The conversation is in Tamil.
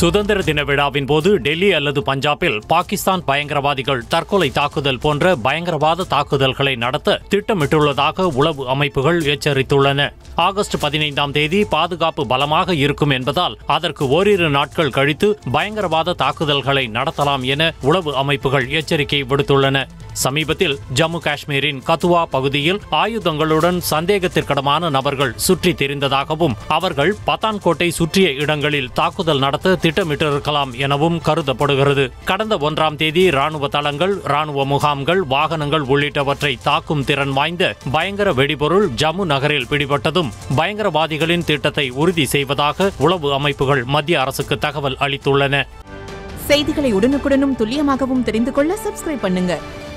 சுதந்திர தின விழாவின் போது டெல்லி அல்லது பஞ்சாபில் பாகிஸ்தான் பயங்கரவாதிகள் தற்கொலை தாக்குதல் போன்ற பயங்கரவாத தாக்குதல்களை நடத்த திட்டமிட்டுள்ளதாக உளவு அமைப்புகள் எச்சரித்துள்ளன ஆகஸ்ட் பதினைந்தாம் தேதி பாதுகாப்பு பலமாக இருக்கும் என்பதால் அதற்கு ஓரிரு நாட்கள் கழித்து பயங்கரவாத தாக்குதல்களை நடத்தலாம் என உளவு அமைப்புகள் எச்சரிக்கை விடுத்துள்ளன சமீபத்தில் ஜம்மு காஷ்மீரின் கத்துவா பகுதியில் ஆயுதங்களுடன் சந்தேகத்திற்கிடமான நபர்கள் சுற்றி திரிந்ததாகவும் அவர்கள் பத்தான்கோட்டை சுற்றிய இடங்களில் தாக்குதல் நடத்த திட்டமிட்டிருக்கலாம் எனவும் கருதப்படுகிறது கடந்த ஒன்றாம் தேதி ராணுவ தளங்கள் ராணுவ முகாம்கள் வாகனங்கள் உள்ளிட்டவற்றை தாக்கும் திறன் வாய்ந்த பயங்கர வெடிபொருள் ஜம்மு நகரில் பிடிபட்டதும் பயங்கரவாதிகளின் திட்டத்தை உறுதி செய்வதாக உளவு அமைப்புகள் மத்திய அரசுக்கு தகவல் அளித்துள்ளன செய்திகளை உடனுக்குடனும் துல்லியமாகவும் தெரிந்து கொள்ள சப்ஸ்கிரைப் பண்ணுங்க